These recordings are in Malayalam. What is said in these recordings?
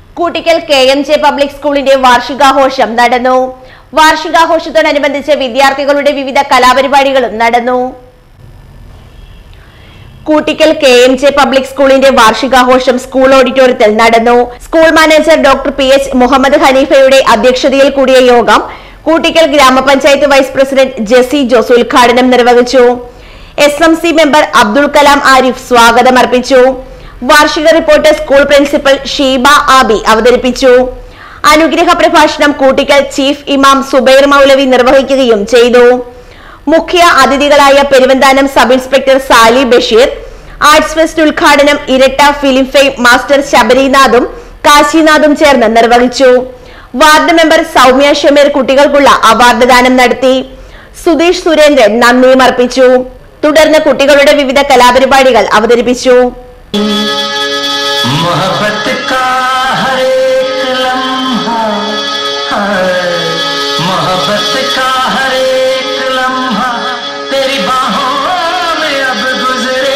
Koottickal K M J public സ്കൂളിന്റെ വാർഷികാഘോഷം നടന്നു വാർഷികാഘോഷത്തോടനുബന്ധിച്ച് വിദ്യാർത്ഥികളുടെ വിവിധ കലാപരിപാടികളും നടന്നു Koottickal K M J public സ്കൂളിന്റെ വാർഷികാഘോഷം സ്കൂൾ ഓഡിറ്റോറിയത്തിൽ നടന്നു school manager doctor P H Muhammad ഹനീഫയുടെ അധ്യക്ഷതയിൽ കൂടിയ യോഗം കൂട്ടിക്കൽ ഗ്രാമപഞ്ചായത്ത് വൈസ് പ്രസിഡന്റ് ജെസി ജോസ് ഉദ്ഘാടനം നിർവഹിച്ചു S M C member Abdul Kalam Arif സ്വാഗതം അർപ്പിച്ചു വാർഷിക report school principal Sheeba Abi അവതരിപ്പിച്ചു അനുഗ്രഹ പ്രഭാഷണം കൂട്ടിക്കൽ ചീഫ് ഇമാം സുബൈർ മൗലവി നിർവഹിക്കുകയും ചെയ്തു മുഖ്യ അതിഥികളായ Peruvanthanam sub inspector Sali Basheer arts fest ഉദ്ഘാടനം ഇരട്ട ഫിലിം ഫെയിം മാസ്റ്റർ ശബരിനാഥും കാശിനാഥും ചേർന്ന് നിർവഹിച്ചു വാർഡ് മെമ്പർ സൗമ്യ ഷമീർ കുട്ടികൾക്കുള്ള അവാർഡ് ദാനം നടത്തി സുധീഷ് സുരേന്ദ്രൻ നന്ദിയും അർപ്പിച്ചു തുടർന്ന് കുട്ടികളുടെ വിവിധ കലാപരിപാടികൾ അവതരിപ്പിച്ചു मोहब्बत का हर एक लम्हा है मोहब्बत का हर एक लम्हा तेरी बाहों में अब गुजरे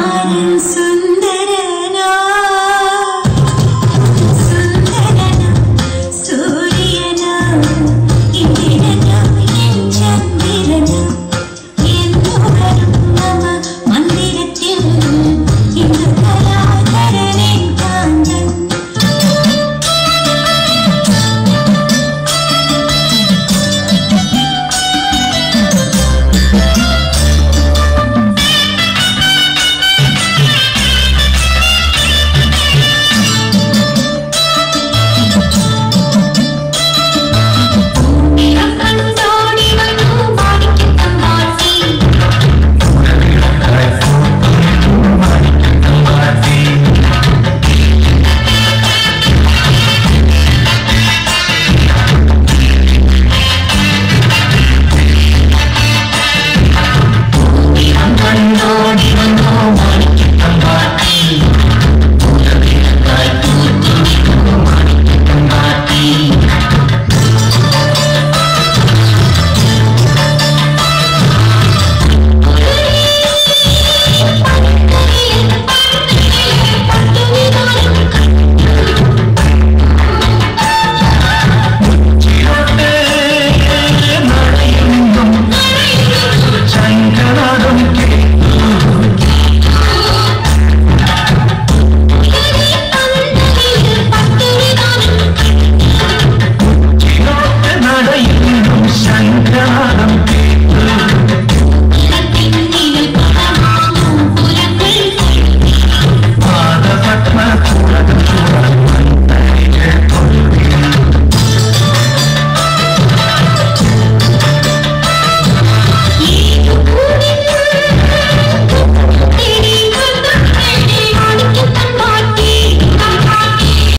सुन